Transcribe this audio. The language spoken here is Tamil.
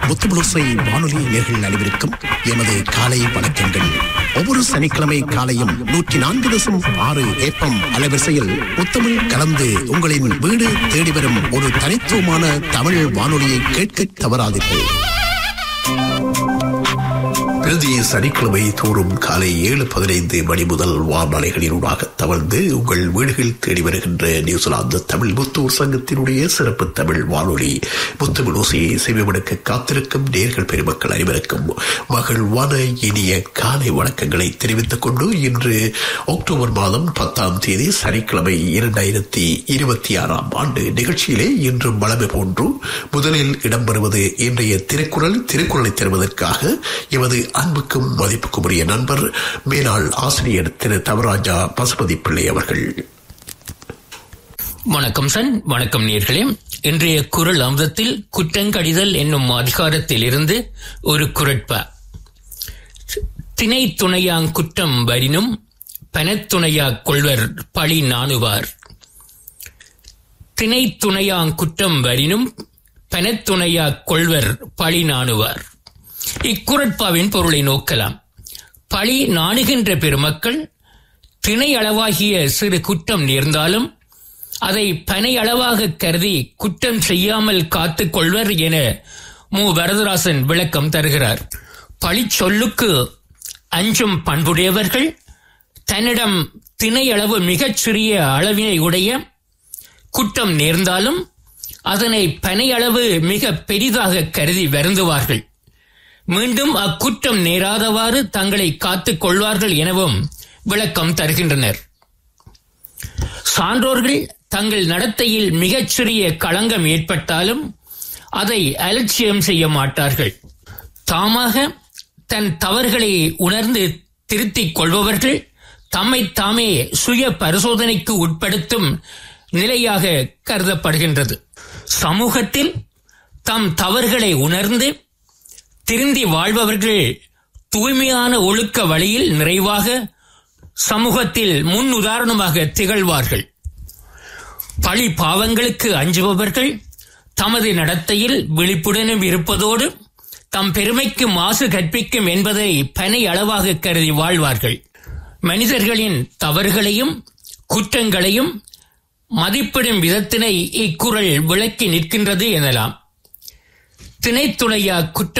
முத்துபுளுசை வானொலி நேர்கள் அனைவருக்கும் எமது காலை வணக்கங்கள் ஒவ்வொரு சனிக்கிழமை காலையும் நூற்றி நான்கு தசம் ஆறு ஏப்பம் அலைவரிசையில் முத்தமிழ் கலந்து உங்களின் வீடு தேடி வரும் ஒரு தனித்துவமான தமிழ் வானொலியை கேட்க தவறாதீர்கள் பிரதி சனிக்கிழமை தோறும் காலை ஏழு பதினைந்து மணி முதல் வானொலிகளினூடாக தவழ்ந்து உங்கள் வீடுகள் தேடி வருகின்ற நியூசிலாந்து தமிழ் முத்தூர் சங்கத்தினுடைய சிறப்பு தமிழ் வானொலி முத்தமிழ் ஓசையை செவிமடுக்க காத்திருக்கும் நேர்கள் பெருமக்கள் அனைவருக்கும் மகிழ்வான இனிய காலை வணக்கங்களை தெரிவித்துக் கொண்டு இன்று அக்டோபர் மாதம் பத்தாம் தேதி சனிக்கிழமை இரண்டாயிரத்தி இருபத்தி ஆறாம் ஆண்டு நிகழ்ச்சியிலே இன்று வளமை போன்று முதலில் இடம்பெறுவது இன்றைய திருக்குறள் திருக்குறளை தருவதற்காக எமது அன்புக்கும் மதிப்புக்கும் உரிய நண்பர் மேலாள் ஆசிரியர் திரு தவராஜா பசுபதி பிள்ளை அவர்கள் வணக்கம் சன் வணக்கம் நேர்களே இன்றைய குரல் அமுதத்தில் குற்றங்கடிதல் என்னும் அதிகாரத்தில் இருந்து ஒரு குரட்பா திணை துணையாங் குற்றம் வரினும் பனத்துணையா கொள்வர் பழி நாணுவார் திணை துணையாங் குற்றம் வரினும் பனத்துணையா கொள்வர் பழி நாணுவார் இக்குரட்பாவின் பொருளை நோக்கலாம் பழி நாணுகின்ற பெருமக்கள் திணை அளவாகிய சிறு குற்றம் நேர்ந்தாலும் அதை பனை அளவாக கருதி குற்றம் செய்யாமல் காத்துக் கொள்வர் என மு வரதராசன் விளக்கம் தருகிறார் பழி சொல்லுக்கு அஞ்சும் பண்புடையவர்கள் தன்னிடம் திணை அளவு மிகச் சிறிய அளவினை உடைய குற்றம் நேர்ந்தாலும் அதனை பனை அளவு மிக பெரிதாக கருதி வருந்துவார்கள் மீண்டும் அக்குற்றம் நேராதவாறு தங்களை காத்துக் கொள்வார்கள் எனவும் விளக்கம் தருகின்றனர் சான்றோர்கள் தங்கள் நடத்தையில் மிகச்சிறிய களங்கம் ஏற்பட்டாலும் அதை அலட்சியம் செய்ய மாட்டார்கள் தாமாக தன் தவறுகளை உணர்ந்து திருத்திக் கொள்பவர்கள் தம்மை தாமே சுய பரிசோதனைக்கு உட்படுத்தும் நிலையாக கருதப்படுகின்றது சமூகத்தில் தம் தவறுகளை உணர்ந்து திருந்தி வாழ்பவர்கள் தூய்மையான ஒழுக்க வழியில் நிறைவாக சமூகத்தில் முன் உதாரணமாக திகழ்வார்கள் பழி பாவங்களுக்கு அஞ்சுபவர்கள் தமது நடத்தையில் விழிப்புடனும் இருப்பதோடு தம் பெருமைக்கு மாசு கற்பிக்கும் என்பதை பனை அளவாக கருதி வாழ்வார்கள் மனிதர்களின் தவறுகளையும் குற்றங்களையும் மதிப்பிடும் விதத்தினை இக்குறள் விளக்கி நிற்கின்றது எனலாம் திணைத்துணையா குற்ற